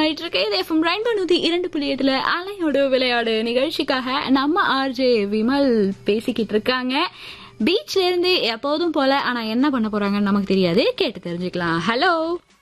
ஆயிட்டு இருக்கு இது எஃப்எம் ரெண்டு நூத்தி இரண்டு புள்ளி எட்டுல அலையோடு விளையாடு நிகழ்ச்சிக்காக நம்ம ஆர்ஜே விமல் பேசிக்கிட்டு இருக்காங்க பீச்ல இருந்து எப்போதும் போல ஆனா என்ன பண்ண போறாங்கன்னு நமக்கு தெரியாது கேட்டு தெரிஞ்சுக்கலாம் ஹலோ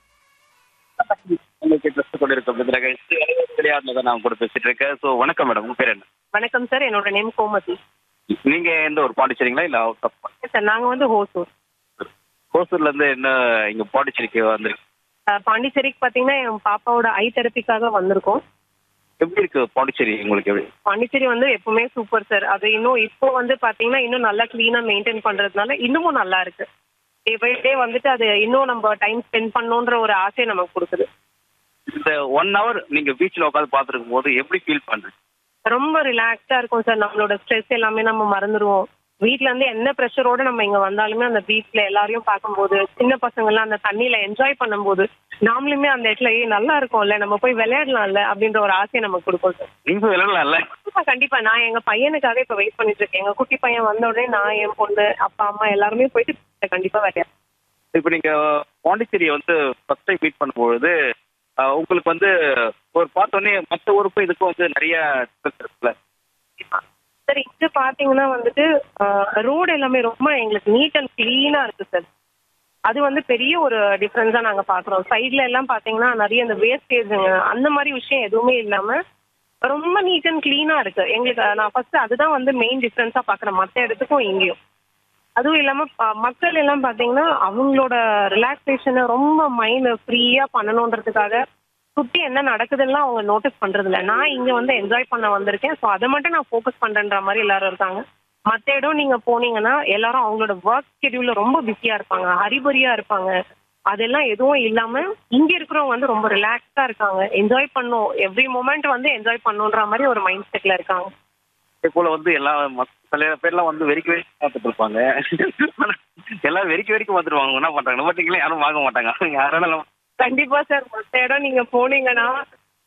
உங்களுக்கு ட்ரெஸ் கொண்டிருக்க இந்த நிகழ்ச்சி விளையாடுல தான் நான் கூட பேசிட்டு இருக்கேன் ஸோ வணக்கம் மேடம் உங்க பேர் என்ன வணக்கம் சார் என்னோட நேம் கோமதி நீங்க எந்த ஒரு பாண்டிச்சேரிங்களா இல்ல அவுட் ஆஃப் சார் நாங்க வந்து ஹோசூர் கோசூர்ல இருந்து என்ன இங்க பாண்டிச்சேரிக்கு வந்திருக்கு அஹ் பாண்டிச்சேரிக்கு பாத்தீங்கன்னா என் பாப்பாவோட ஐ தெரப்பிக்காக வந்திருக்கோம் எப்படி இருக்கு பாண்டிச்சேரி உங்களுக்கு எப்படி பாண்டிச்சேரி வந்து எப்பவுமே சூப்பர் சார் அது இன்னும் இப்போ வந்து பாத்தீங்கன்னா இன்னும் நல்லா கிளீனா மெயின்டைன் பண்றதுனால இன்னமும் நல்லா இருக்கு டே பை டே வந்துட்டு அது இன்னும் நம்ம டைம் ஸ்பெண்ட் பண்ணணுன்ற ஒரு ஆசையை நமக்கு கொடுக்குது இந்த ஒன் ஹவர் நீங்க பீச்ல உட்காந்து பார்த்துருக்கும் போது எப்படி ஃபீல் பண்றீங்க ரொம்ப ரிலாக்ஸா இருக்கும் சார் நம்மளோட ஸ்ட்ரெஸ் எல்லாமே நம்ம மறந்துடுவோம் வீட்ல இருந்து என்ன ப்ரெஷரோட நம்ம இங்க வந்தாலுமே அந்த பீச்ல எல்லாரையும் பார்க்கும்போது சின்ன பசங்க எல்லாம் அந்த தண்ணியில என்ஜாய் பண்ணும்போது நாமளுமே அந்த இடத்துல ஏய் நல்லா இருக்கும்ல நம்ம போய் விளையாடலாம்ல அப்படின்ற ஒரு ஆசையை நமக்கு கொடுக்கும் சார் நீங்க விளையாடலாம்ல கண்டிப்பா கண்டிப்பா நான் எங்க பையனுக்காக இப்ப வெயிட் பண்ணிட்டு இருக்கேன் எங்க குட்டி பையன் வந்த உடனே நான் என் பொண்ணு அப்பா அம்மா எல்லாருமே போயிட்டு கண்டிப்பா விளையாடு இப்போ நீங்க பாண்டிச்சேரியை வந்து ஃபர்ஸ்ட் டைம் மீட் பண்ணும்பொழுது ஆஹ், உங்களுக்கு வந்து ஒரு பார்த்தோன்னே மற்ற ஊருக்கும் இதுக்கும் வந்து நிறைய difference இருக்குல்ல சார் இங்க பாத்தீங்கன்னா வந்துட்டு ரோடு எல்லாமே ரொம்ப எங்களுக்கு நீட் அண்ட் கிளீனா இருக்கு சார் அது வந்து பெரிய ஒரு டிஃபரன்ஸா நாங்க பாக்குறோம் சைடுல எல்லாம் பாத்தீங்கன்னா நிறைய இந்த வேஸ்டேஜுங்க அந்த மாதிரி விஷயம் எதுவுமே இல்லாம ரொம்ப நீட் அண்ட் கிளீனா இருக்கு எங்களுக்கு அஹ், நான் ஃபர்ஸ்ட் அதுதான் வந்து மெயின் டிஃபரன்ஸா பாக்குறேன் மத்த இடத்துக்கும் இங்கேயும் அதுவும் இல்லாம ப- மக்கள் எல்லாம் பாத்தீங்கன்னா அவங்களோட ரிலாக்ஸேஷனை ரொம்ப மைண்ட் ஃப்ரீயா பண்ணணுன்றதுக்காக சுத்தி என்ன நடக்குதுன்னா அவங்க நோட்டீஸ் பண்றது இல்ல நான் இங்க வந்து என்ஜாய் பண்ண வந்திருக்கேன் ஸோ அதை மட்டும் நான் ஃபோக்கஸ் பண்றேன்ற மாதிரி எல்லாரும் இருக்காங்க மத்த இடம் நீங்க போனீங்கன்னா எல்லாரும் அவங்களோட ஒர்க் ஷெடியூல்ல ரொம்ப பிஸியா இருப்பாங்க ஹரிபரியா இருப்பாங்க அதெல்லாம் எதுவும் இல்லாம இங்க இருக்கிறவங்க வந்து ரொம்ப ரிலாக்ஸா இருக்காங்க என்ஜாய் பண்ணும் எவ்ரி மூமெண்ட் வந்து என்ஜாய் பண்ணுன்ற மாதிரி ஒரு மைண்ட் செட்ல இருக்காங்க இதே போல வந்து எல்லா மக்- சில பேர்லாம் வந்து வெறிக்க வெறிக்க பார்த்துட்டு இருப்பாங்க ஆனா, எல்லாம் வெறிக்க வரைக்கும் வந்துருவாங்க என்ன பண்றாங்க பட் யாரும் வாங்க மாட்டாங்க யாராலும் கண்டிப்பா சார் மத்த இடம் நீங்க போனீங்கன்னா